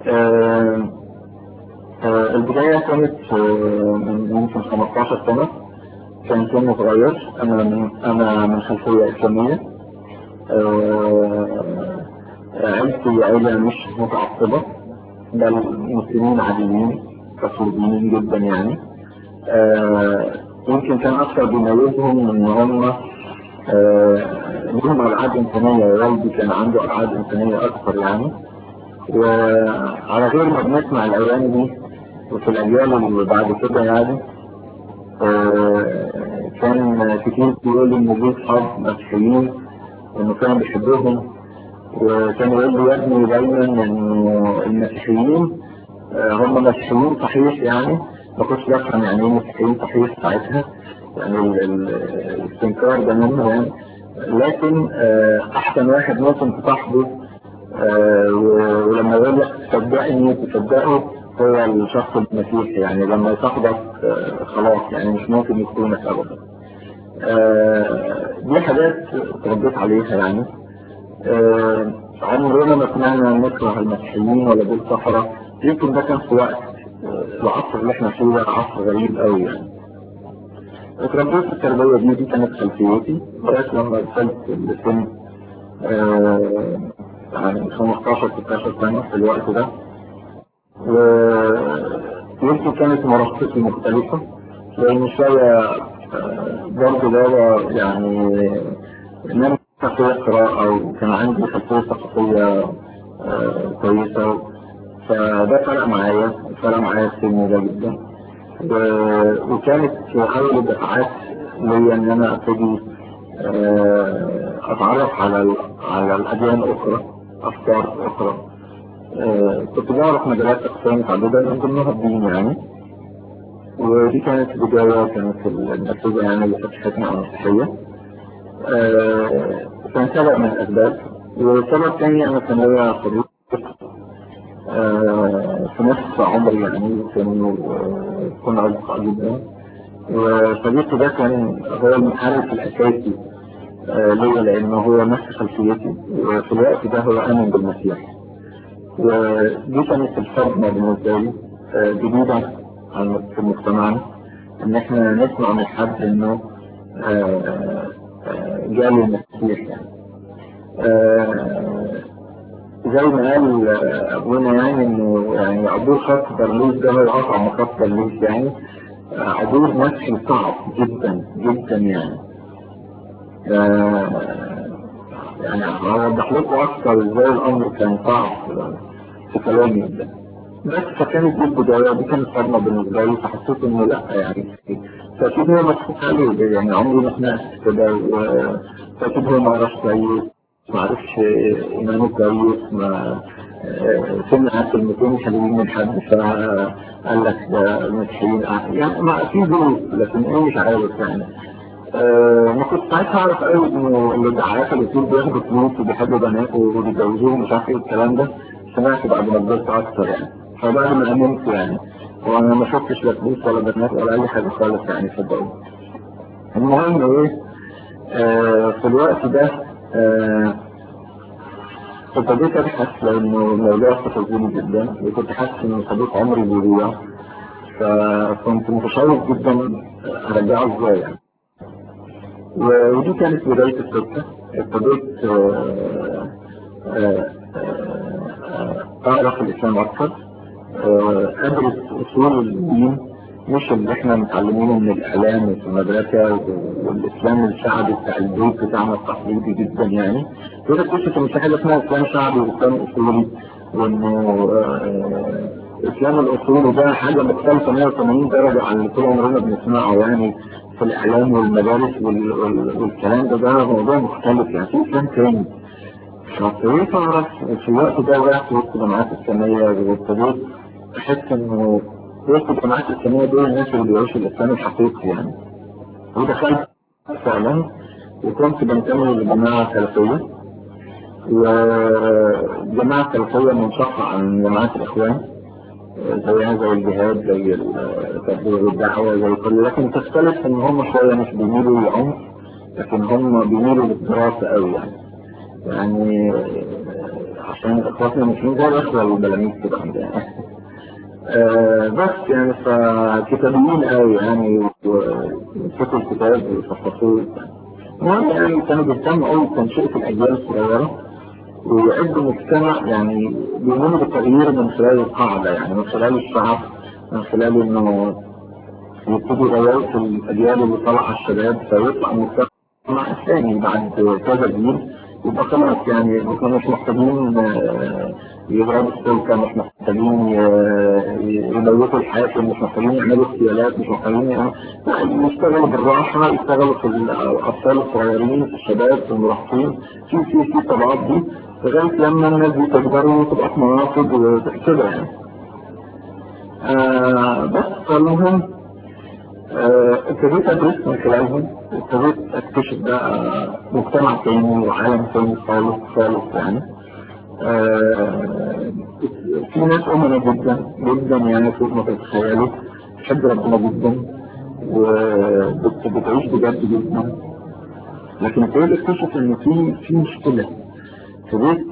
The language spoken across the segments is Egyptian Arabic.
آه، آه، البداية كانت آه، من يمكن 15 سنة كان سني صغير أنا من أنا من خلفية إسلامية آه، عيلتي عيلة مش متعصبة بل مسلمين عاديين تقليديين جدا يعني آه، يمكن كان أكثر بيميزهم إن هم آه، لهم ألعاب إنسانية والدي كان عنده ألعاب إنسانية أكثر يعني وعلى غير ما بنسمع الأغاني دي وفي الأجيال اللي بعد كده يعني آه، كان كتير بيقولوا إن دول أصحاب مسيحيين وإنه كان بيحبهم وكان يقول لي يا ابني دايما إنه المسيحيين آه، هم مسيحيين صحيح يعني ما كنتش بفهم يعني ايه مسيحيين صحيح ساعتها يعني ال- ال- الاستنكار ده منه يعني لكن آه، احسن واحد ممكن تصاحبه آه، و- ولما يقول لك تصدقني تصدقه هو الشخص المسيحي يعني لما يصاحبك آه، خلاص يعني مش ممكن يخونك ابدا آه، دي حاجات اتربيت عليها يعني آه، عمرنا ما سمعنا نكره المسيحيين ولا دول سفرة يمكن ده كان في وقت آه، العصر اللي احنا فيه ده عصر غريب قوي يعني اتربيت في التربية دي دي كانت خلفيتي لغاية لما وصلت لسن آه، يعني 15 16 سنة في الوقت ده ويمكن كانت مراهقتي مختلفة لأن شوية آه، برضه بابا يعني إن أنا خلفية قراءة وكان عندي خلفية ثقافية آه، كويسة فده فرق معايا فرق معايا السن ده جدا و- وكانت أول الدفعات ليا إن أنا أبتدي آه، أتعرف على ال- على الأديان الأخرى أفكار أخرى آه، كنت بعرف مجالات أقسام متعددة من ضمنها الدين يعني ودي كانت بداية كانت النتيجة يعني اللي فتحتنا على المسيحية آه، كان سبب من الأسباب وسبب تاني أنا كان ليا صديق آه، في نفس عمري يعني كانوا آه، كنا أصدقاء جدا وصديقي ده كان هو المحرك الأساسي آه، ليا لأنه هو نفس خلفيتي وفي الوقت ده هو آمن بالمسيح ودي كانت الصدمة بالنسبة لي آه، جديدة عن- في مجتمعنا إن إحنا نسمع من حد إنه آه، آه، جالي المسيح يعني آه، زي ما قال آه، أبونا يعني إنه يعني عبور خط برلوز ده هو أصعب خط برلوز يعني آه، عبور نفسي صعب جدا جدا يعني آه، يعني هوضح لكم أكثر إزاي الأمر كان صعب في كلامي ده بس فكانت دي البداية دي كانت صدمة بالنسبة لي فحسيت إنه لأ يعني فأكيد هو مضحوك عليه يعني عمري ما سمعت كده و- فأكيد هو ما عرفش كويس ما عرفش إيمانه كويس ما آه، سمع كلمتين حلوين من حد فقال لك ده المسيحيين أح- يعني ما في ظروف لكن إيه مش عارف يعني آه، ما كنت ساعتها اعرف قوي انه الدعايات اللي بتقول بياخدوا فلوس وبيحبوا بنات وبيتجوزوهم مش عارف ايه الكلام ده سمعت بعد ما كبرت اكتر يعني فبعد ما امنت يعني وانا ما شفتش لا فلوس ولا بنات ولا اي حاجه خالص يعني صدقوني المهم ايه آه في الوقت ده آه ابتديت ابحث لانه الموضوع استفزني جدا وكنت حاسس ان صديق عمري بيضيع فكنت متشوق جدا ارجعه ازاي يعني و- ودي كانت بداية السكة ابتديت آه، آه، آه، أعرف الإسلام أكثر آه، أدرس أصول الدين مش اللي احنا متعلمينه من الإعلام وفي المدرسة والإسلام الشعبي بتاع البيت بتاعنا التقليدي جدا يعني وده قصة إن في حاجة اسمها إسلام شعبي وإسلام أصولي وإنه آه، إسلام الأصولي ده حاجة مختلفة 180 درجة عن اللي طول عمرنا بنسمعه يعني في الإعلام والمدارس وال- وال- والكلام ده ده موضوع مختلف يعني في إسلام تاني فابتديت أعرف في الوقت ده وقعت وسط جامعات الإسلامية وابتديت أحس إنه وسط الجامعات الإسلامية دول الناس اللي بيعيشوا الإسلام الحقيقي يعني ودخلت فعلا وكنت بنتمي لجماعة سلفية وجماعة سلفية منشقة عن جماعات الإخوان زيها زي الجهاد زي التبليغ والدعوة زي كل لكن تختلف ان هم شوية مش بيميلوا للعنف لكن هم بيميلوا للدراسة قوي يعني يعني عشان اخواتنا المسلمين زي الاخوة البلاميذ كده عندنا آه بس يعني فكتابيين قوي يعني وفكوا الكتاب وصفصوه المهم يعني كانوا بيهتموا قوي بتنشئة الأجيال الصغيرة ويعدوا مجتمع يعني بيؤمنوا بالتغيير من خلال القاعدة يعني من خلال الشعب من خلال انه يبتدوا يغيروا في الأجيال اللي طلع الشباب فيطلع مجتمع إسلامي بعد كذا جيل يبقى خلاص يعني احنا مش محتاجين يضربوا السلطة مش محتاجين يموتوا الحاكم مش محتاجين يعملوا اغتيالات مش محتاجين يعني يشتغلوا بالراحة يشتغلوا في الأطفال الصغيرين في الشباب في المراهقين في في في الطبقات دي لغاية لما الناس دي تكبر وتبقى في مناصب وكده يعني. آه بس المهم ابتديت ادرس من خلالهم ابتديت اكتشف بقى مجتمع تاني وعالم تاني خالص خالص يعني آه في ناس امنا جدا جدا يعني فوق ما تتخيلوا تحب ربنا جدا وبتعيش بجد جدا لكن ابتديت اكتشف ان في في مشكله ابتديت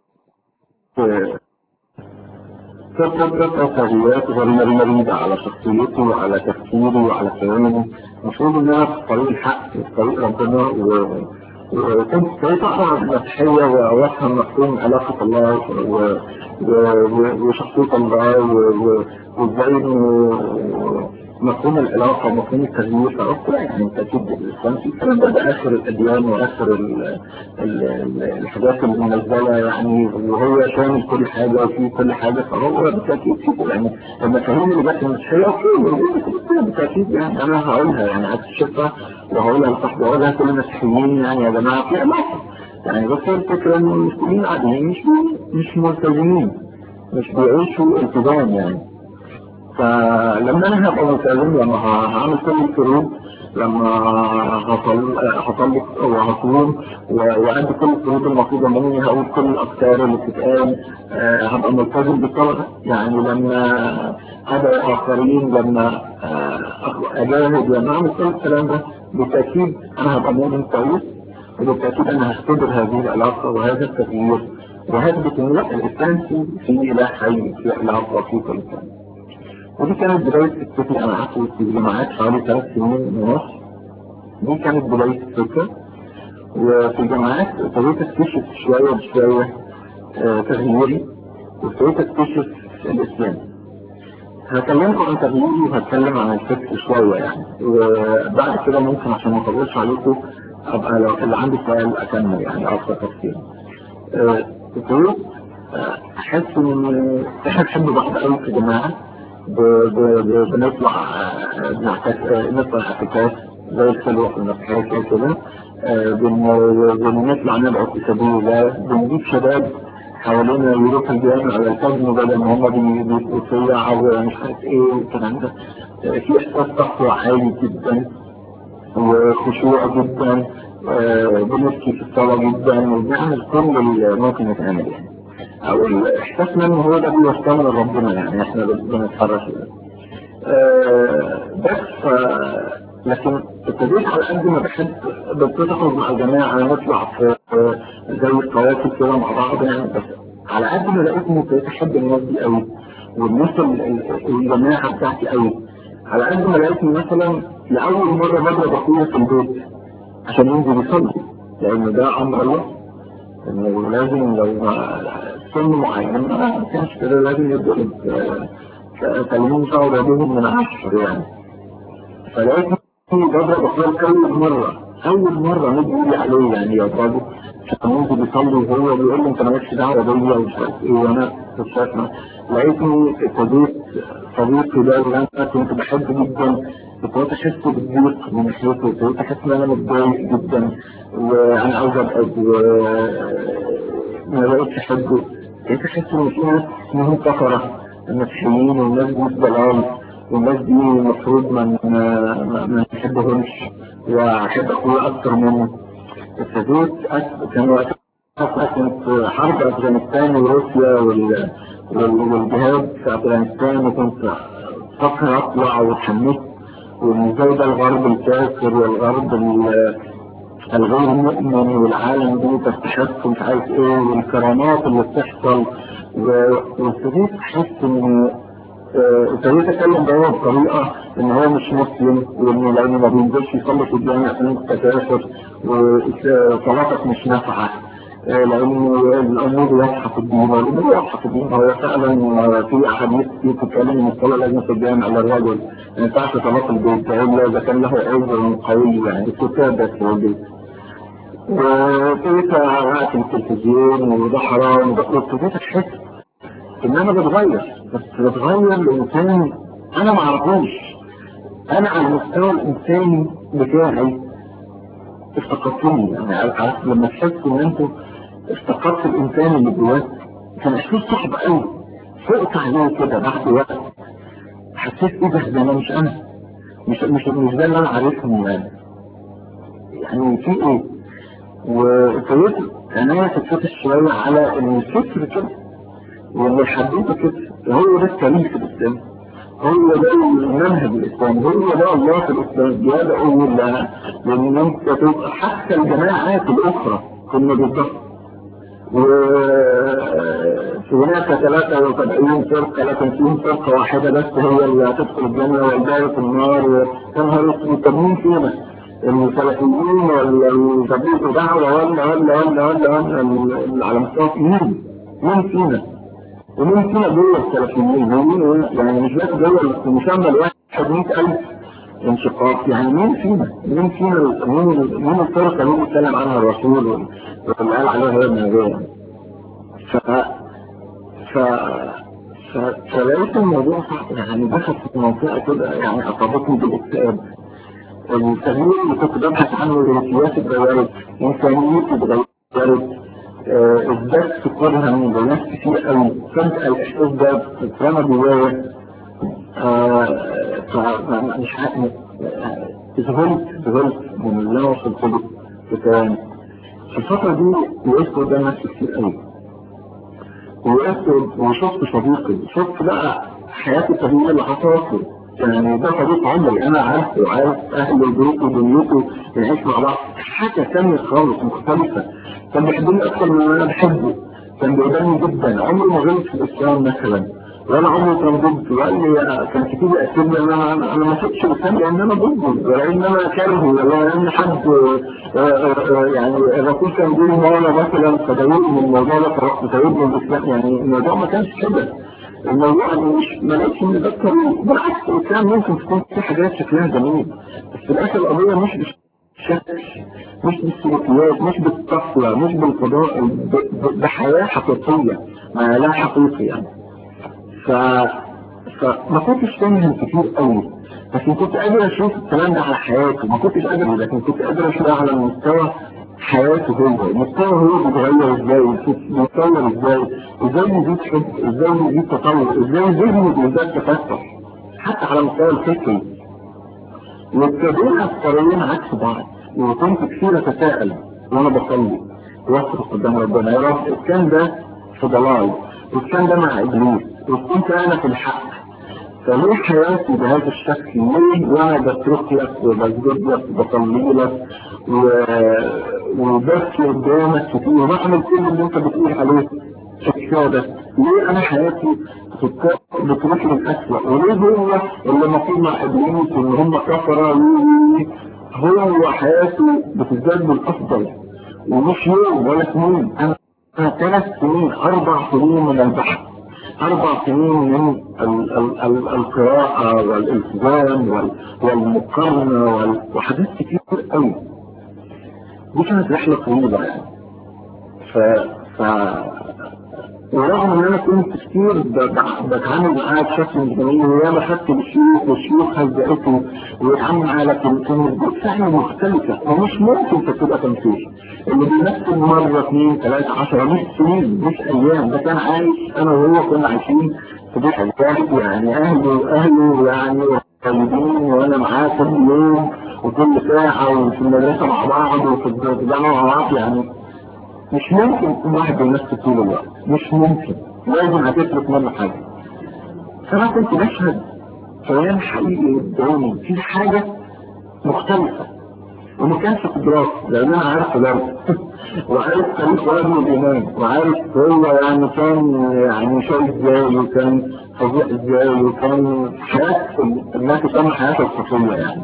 تبقى تغييرات غريبة على شخصيته وعلى تفكيره وعلى كلامه المفروض ان انا في طريق الحق في طريق ربنا وكنت ابتديت اقرا المسيحية وافهم مفهوم علاقة الله وشخصية الله وازاي مفهوم العلاقة ومفهوم التغيير فقلت لا يعني انت اكيد الاسلام في الكلام ده اخر الاديان واخر ال ال الحاجات المنزلة يعني وهو شامل كل حاجة وفي كل حاجة فهو بالتأكيد في يعني المفاهيم اللي جت من المسيحية اوكي بالتأكيد يعني انا هقولها يعني هكتشفها وهقولها لصاحبي وهقولها كل المسيحيين يعني يا جماعة في علاقة يعني بس الفكرة ان المسلمين عاديين مش مش ملتزمين مش بيعيشوا التزام يعني فلما انا هبقى ملتزم لما هعمل كل الفروض لما هطلق وهصوم وعندي كل الفروض المفروضة مني هقول كل الافكار اللي بتتقال هبقى ملتزم بالطلب يعني لما هذا اخرين لما اجاهد لما اعمل كل الكلام ده بالتاكيد انا هبقى مؤمن كويس وبالتاكيد انا هختبر هذه العلاقه وهذا التغيير وهثبت ان لا الانسان في اله حي في علاقه في كل شيء ودي كانت بداية فكرتي أنا قعدت في الجامعات حوالي ثلاث سنين ونص دي كانت بداية الفكرة وفي الجامعات ابتديت أكتشف شوية بشوية آه تغييري وابتديت أكتشف الإسلام هكلمكم عن تغييري وهتكلم عن الفكر شوية يعني وبعد كده ممكن عشان ما اطولش عليكم أبقى لو اللي عنده سؤال أكمل يعني أكثر تفصيل ابتديت أحس إن إحنا بنحب بعض قوي في جماعة بنطلع نطلع اعتكاف زي الخلوة في المسيحية كده بنطلع ندعو في سبيل الله بنجيب شباب حوالينا يروحوا الجامع على الفجر بدل ما هم بيبقوا سياع ومش عارف ايه والكلام ده في احساس تقوى عالي جدا وخشوع جدا بنبكي في الصلاة جدا وبنعمل كل اللي ممكن يتعمل يعني او احساسنا ان هو ده بيوصلنا لربنا يعني احنا بنتحرك أه بس لكن ابتديت على قد ما بحب بتخرج مع الجماعه نطلع في زي الكواكب كده مع بعض يعني بس على قد ما لقيتني ابتديت احب الناس دي قوي والناس الجماعه بتاعتي قوي على قد ما لقيتني مثلا لاول مره بضرب اخويا في البيت عشان ينزل يصلي لان ده امر الله انه لازم لو سن معين ما كانش كده لازم يبدأ كلمين شعر بهم من عشر يعني فلقيت بضرب اخوان كل مرة اول مرة نجي عليه يعني يضربه عشان ينزل بيصلي وهو بيقول لي انت مالكش دعوة بيا ومش عارف ايه وانا في الشكل لقيتني ابتديت صديقي ده اللي انا كنت بحبه جدا ابتديت احس بالضيق من ناحيته ابتديت احس ان انا متضايق جدا وانا عاوز ابعد ما بقتش احبه بقيت احس ان في ناس اسمهم كفرة المسيحيين والناس دي ضلال والناس دي المفروض ما ما نحبهمش واحب اخويا اكتر منه ابتديت كان وقتها كنت حرب افغانستان وروسيا وال والجهاد في افغانستان وكنت فكر اطلع واتحمست وازاي ده الغرب الكافر والغرب الغير مؤمن والعالم دي تستحق مش عارف ايه والكرامات اللي بتحصل وابتديت احس ان ابتديت اتكلم بقى بطريقه ان هو مش مسلم وانه لانه ما بينزلش يصلي في الجامع عشان انت كافر وصلاتك مش نافعه لأن الأمور واضحة في الدين والأمور واضحة في الدين هو فعلا في أحاديث كتير تتكلم إن الصلاة لازم تتجمع على الرجل ما ينفعش صلاة البيت إلا إذا كان له عذر قوي يعني كتابة في البيت وابتديت أقعد في التلفزيون وده حرام وابتديت أحس إن أنا بتغير بس بتغير لإنسان أنا ما أعرفوش أنا على المستوى الإنساني بتاعي افتقدتوني يعني عارف لما تحس إن أنتوا افتقدت الإنسان اللي جواك كان إحساس صعب قوي فقت عليه كده بعد وقت حسيت إيه ده ده أنا مش أنا مش مش مش ده اللي أنا عارفهم يعني يعني في إيه وابتديت عينيا تتفتح شوية على إن الفكر كده وإن الحدوته كده هو ده التاريخ في الإسلام هو ده المنهج الإسلامي هو ده الله في الإسلام يدعو لنا لأن أنت تبقى حتى الجماعات الأخرى كنا بالضبط وهناك 73 فرقة لكن فيهم فرقة واحدة بس هي اللي هتدخل الجنة والباقي في النار وكانها طب مين فينا؟ السلفيين ولا التبليغ دعوة ولا ولا ولا ولا ولا على مستوى مين؟ مين فينا؟ ومين فينا جوه السلفيين؟ مين يعني مش بس جوه المسمى الواحد 100000 انشقاق يعني مين فينا؟ مين فينا مين مين الفرقة اللي بيتكلم عنها الرسول واللي قال عليها هي النبي ف ف ف فلقيت الموضوع صعب يعني دخل في منطقة كده يعني أصابتني بالاكتئاب التغيير اللي كنت ببحث عنه الروسيات اتغيرت إنسانيتي اتغيرت ازداد سكرها من ناس كتير قوي فجأة الإحساس ده اترمى جوايا فمش عارف ذهلت ذهلت من اللي انا وصلت له في كلامي في الفترة دي وقفت قدام ناس كتير قوي وقفت وشفت صديقي شفت بقى حياتي الطبيعية اللي حصلت يعني ده صديق عمري انا عارفه وعارف اهل البيت ودنيته بنعيش مع بعض حاجة تانية خالص مختلفة كان بيحبني اكتر من انا بحبه كان بيقدرني جدا عمري ما غلط في الاسلام مثلا وانا عمري كان ضد وقال لي كان كتير يأكد لي انا انا ما شفتش الاسلام لان انا ضده ولا ان انا كارهه ولا ان حد يعني الرسول كان بيقول مولا مثلا فداوود من الموضوع ده فرحت داوود من الاسلام يعني الموضوع ما كانش كده الموضوع مش ما لقيتش ان ده الطريق بالعكس الاسلام ممكن تكون في حاجات شكلها جميل بس في الاخر القضيه مش بالشكل مش بالسلوكيات مش بالتقوى مش بالقضاء بحياه حقيقيه ما لا حقيقي يعني ف فما كنتش فاهم كتير قوي لكن كنت قادر اشوف الكلام ده على حياته ما كنتش قادر لكن كنت قادر اشوفه على مستوى حياته هو مستوى هو بيتغير ازاي بيتطور ازاي ازاي يزيد حب ازاي يزيد تطور ازاي ذهنه بيزداد تفتح حتى على المستوى الفكري وابتدينا الطريقين عكس بعض وكنت كثير اتساءل وانا بصلي واصرخ قدام ربنا يا رب كان ده في ضلال وكان ده مع ابليس وكنت انا في الحق فليه حياتي بهذا الشكل ليه وانا بترك لك وبسجد لك وبصلي لك وببكي قدامك كتير وبعمل كل اللي انت بتقول عليه في كتابك ليه انا حياتي بتروح للاسوء وليه هو اللي المفروض مع ابليس ان هم كفره هو حياته بتزداد بالافضل ومش يوم ولا سنين انا ثلاث سنين اربع سنين من البحث اربع سنين من ال ال ال القراءة والالتزام والمقارنة وحاجات كتير قوي دي كانت رحلة طويلة يعني ف ف ورغم ان انا كنت كتير بتعامل معاه بشكل جميل وياما خدت بالشيوخ والشيوخ هزقته ويتعامل معاه لكن كان الجزء فعلا مختلفة ومش ممكن تبقى تمثيل اللي بيمثل مرة اثنين ثلاثة عشرة مش سنين مش ايام ده كان عايش انا وهو كنا عايشين في بيت حجاج يعني اهله اهله يعني والدين وانا معاه كل يوم وكل ساعة وفي المدرسة مع بعض وفي الجامعة مع بعض يعني مش ممكن يكون واحد بيمثل طول الوقت مش ممكن لازم هتفلت منه حاجة فأنا كنت بشهد كلام حقيقي قدامي في حاجة مختلفة وما كانش في دراسة لأن أنا عارف دراسة وعارف تاريخ ولد الإمام وعارف هو يعني كان يعني شايف ازاي وكان فظيع ازاي وكان حياة الناس كان حياته الصفية يعني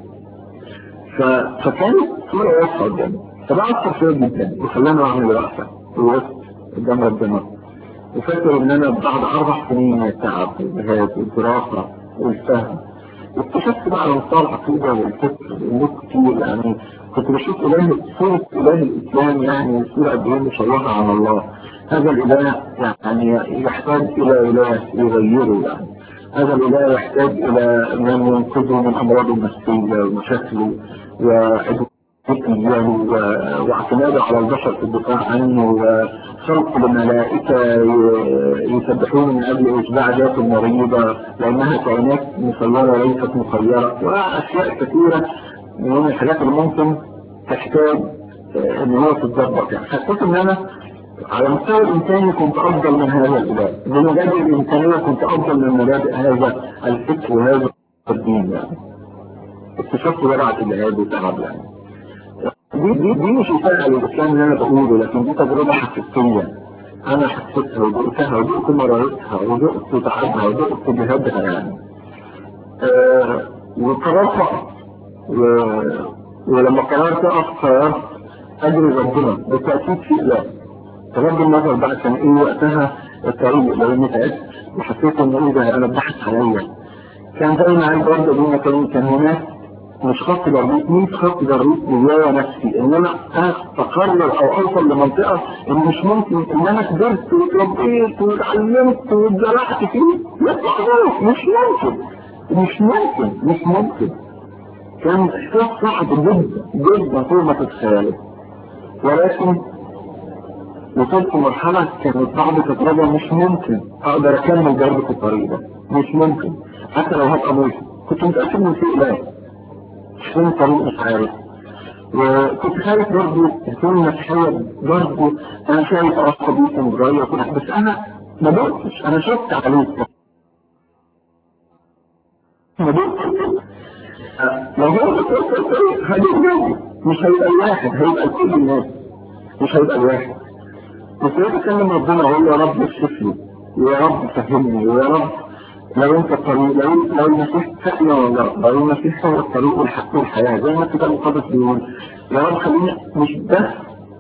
ف... فكانت صورة واضحة قدامي فبأثر فيها جدا وخلاني أعمل رأسة ووسط قدام ربنا وفاكر إن أنا بعد أربع سنين من التعب والجهاد والدراسة والفهم واكتشفت بقى على مستوى العقيدة والفكر والناس كتير يعني كنت بشوف إله صورة إله الإسلام يعني صورة قد إيه مشوهة على الله هذا الإله يعني يحتاج إلى إله يغيره يعني هذا الإله يحتاج إلى من ينقذه من أمراضه النفسية ومشاكله وعدوانه واعتماده على البشر في الدفاع عنه وخلق الملائكة يسبحون من أجل إشباع ذات مريضة لأنها كائنات مسيرة ليست مخيرة وأشياء كثيرة من الحاجات اللي ممكن تحتاج ان هو تتظبط يعني حسيت ان انا على المستوى الانساني كنت افضل من هذا الاله بمبادئ الانسانيه كنت افضل من مبادئ هذا الفكر وهذا الدين يعني اكتشفت ورعة الجهاد وتعب يعني دي دي دي مش إساءة للإسلام اللي أنا بقوله لكن دي تجربة حقيقية أنا حسيتها ودقتها ودقت مرارتها ودقت تعبها ودقت جهادها يعني أه وقررت و... ولما قررت أقف قررت أجري ربنا بالتأكيد في إله بغض النظر بقى كان إيه وقتها الطريق لو إني تعبت وحسيت إن إيه ده أنا بحث عليا كان زي ما عايز برضه دون كان كان هناك مش خط بريد 100 خط بريد جوايا نفسي ان انا اقرر او اوصل لمنطقه ان مش ممكن ان انا كبرت واتربيت واتعلمت واتزرعت فيه لا مش ممكن مش ممكن مش ممكن كان احساس صعب جدا جدا فوق ما تتخيله ولكن وصلت مرحلة كانت بعد تجربة مش ممكن اقدر اكمل جربة الطريق ده مش ممكن حتى لو هبقى ملحد كنت متأكد من شيء لا مش فين الطريق مش عارف وكنت خايف برضه يكون مسيحية برضه انا شايف اه بيكم متغير وكل حاجة بس انا ما دقتش انا شفت عليك ما دقتش لو هو هيبقى مش هيبقى الواحد هيبقى كل الناس مش هيبقى الواحد بس انا بكلم ربنا اقول له يا رب اكشف لي يا رب فهمني ويا رب لو انت الطريق لو لو المسيح فعلا والله لو المسيح هو الطريق والحق والحياه زي ما الكتاب المقدس بيقول يا رب خليني مش بس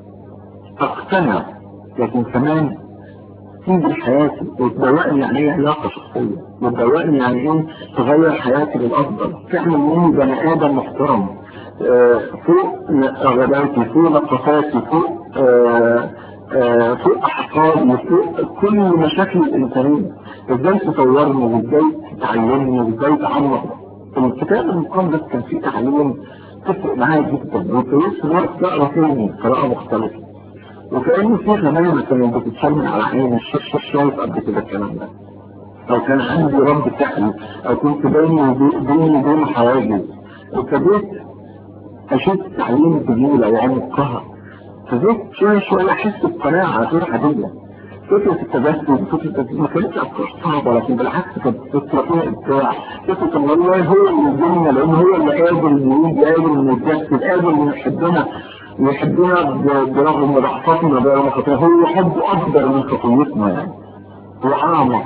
اقتنع لكن كمان تنزل حياتي وتدوقني يعني ايه علاقه شخصيه وتدوقني يعني ايه تغير حياتي للافضل تعمل مني بني ادم محترم آه فوق رغباتي فوق نقصاتي فوق آه آه فوق احقادي فوق كل مشاكل الانسانيه ازاي تطورني وازاي تعلمني وازاي تعمق الكتاب المقدس كان فيه تعليم تفرق معايا جدا وفي نفس الوقت بقرا تاني قراءه مختلفه وكأن في غمامة كانت بتتشمل على عيني الشيخ شيخ شايف قبل كده الكلام ده أو كان عندي رب سحري أو كنت بيني بيني وبين حواجز ابتديت أشوف تعليم الجميلة وعمقها فزيت شوية شوية أحس بقناعة غير عادية فكرة التبسم فكرة ما كانتش أفكار صعبة لكن بالعكس كانت فكرة فيها إبداع فكرة إن والله هو اللي يجينا لأن هو اللي قادر يريد قادر إنه يتجسد قادر إنه يحبنا يحبنا برغم ضعفاتنا برغم خطايا هو حب أكبر من خطيتنا يعني هو أعمق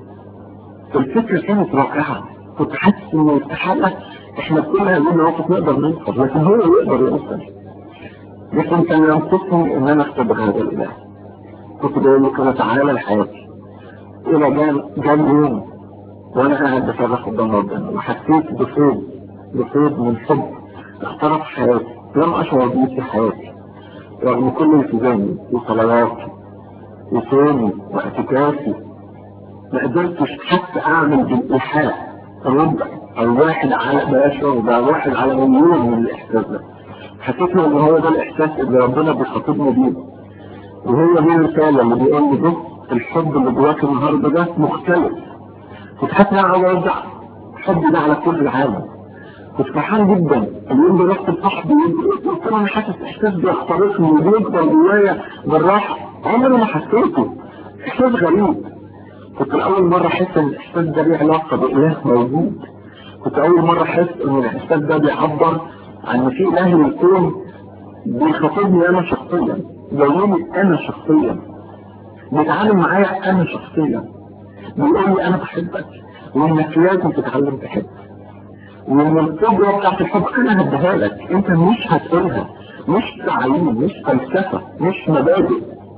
الفكرة كانت رائعة كنت حاسس إن استحالة إحنا كل هذه المواقف نقدر نوصل لكن هو يقدر يوصل لكن كان ينقصني إن أنا أختبر هذا الإله كنت بقول له كده تعالى لحياتي إلى جان جان يوم وأنا قاعد بصرخ قدام ربنا وحسيت بصوت بصوت من حب اخترق حياتي لم أشعر بيه في حياتي رغم كل التزامي وصلواتي وصومي واعتكافي ما قدرتش حتى أعمل بالإيحاء ربع أو واحد على بلاش ربع واحد على مليون من الإحساس ده حسيت إن هو ده الإحساس اللي ربنا بيخاطبني بيه وهي دي الرسالة اللي بيقول لي بص الحب اللي جواك النهارده ده مختلف كنت حاسس إن أنا عاوز أرجع الحب ده على كل العالم كنت فرحان جدا اليوم ده رحت لصاحبي قلت له انا حاسس احساس بيخترقني وبيفضل جوايا بالراحه عمري ما حسيته احساس غريب كنت اول مره احس ان الاحساس ده ليه علاقه باله موجود كنت اول مره احس ان الاحساس ده بيعبر عن في اله الكون بيخاطبني انا شخصيا جايلي انا شخصيا بيتعامل معايا انا شخصيا بيقول لي انا بحبك وانك لازم تتعلم تحب وان القدرة بتاعت الحب انا هديها لك انت مش هتقولها مش تعليم مش فلسفة مش مبادئ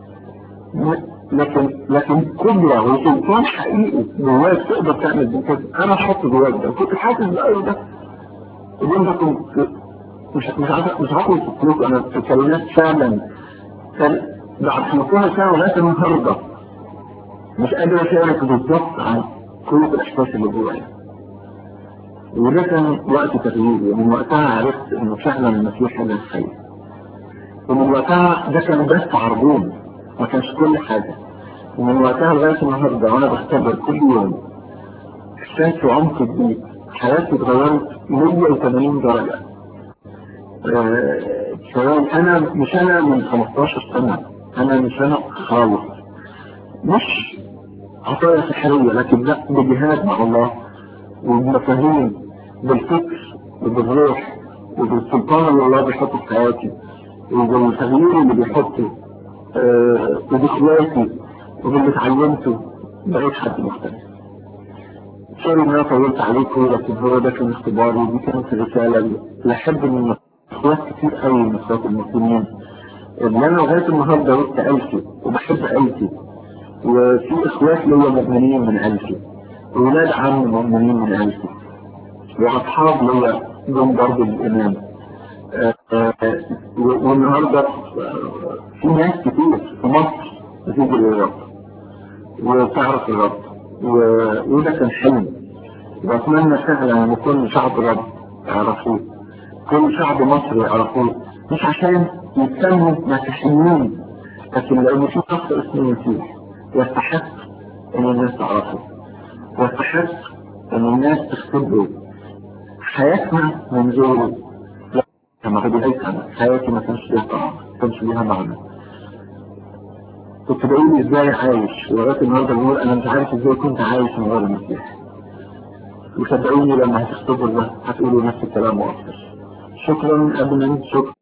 لكن لكن قدرة وسلطان حقيقي جواك تقدر تعمل ده كده انا احط جواك ده كنت حاسس بقى ده وبين ده كنت مش مش عارف مش عارف الفلوس انا اتكلمت فعلا بعد 15 سنة لغاية النهارده مش قادر اشارك بالظبط عن كل الاحساس اللي جوايا وده كان وقت تغييري ومن وقتها عرفت انه فعلا المسيح هو الخير ومن وقتها ده كان بس عربون ما كانش كل حاجة ومن وقتها لغاية النهاردة وانا بختبر كل يوم احساس وعمق جديد حياتي اتغيرت 180 درجة سواء انا مش انا من 15 سنة انا مش انا خالص مش عطايا سحرية لكن لا بجهاد مع الله وبمفاهيم بالفكر وبالروح وبالسلطان اللي الله بيحطه في حياتي وبالتغيير اللي بيحطه آه وباخواتي وباللي اتعلمته بقيت حد مختلف. سوري ان انا طولت عليكم لكن هو ده كان اختباري ودي كانت الرسالة اللي احب من اخوات كتير قوي من اخوات المسلمين ان انا لغاية النهارده وسط عيلتي وبحب عيلتي وفي اخوات ليا مؤمنين من عيلتي ولاد عم مؤمنين من عيلتي واصحاب ليا جم برضه الايمان والنهارده في ناس كتير في مصر بتيجي للرب وتعرف الرب وده كان حلم واتمنى فعلا ان كل شعب الرب يعرفوه كل شعب مصر يعرفوه مش عشان يتسموا مسيحيين لكن لان في شخص اسمه المسيح يستحق ان الناس تعرفه يستحق ان الناس تختبره حياتنا من زوره كما قد أنا حياتي ما كانش ليها طعم ما كانش ليها معنى كنت بقول ازاي عايش ولغايه النهارده بقول انا مش عارف ازاي كنت عايش من غير المسيح وصدقوني لما هتختبر ده هتقولوا نفس الكلام واكثر شكرا ابدا شكرا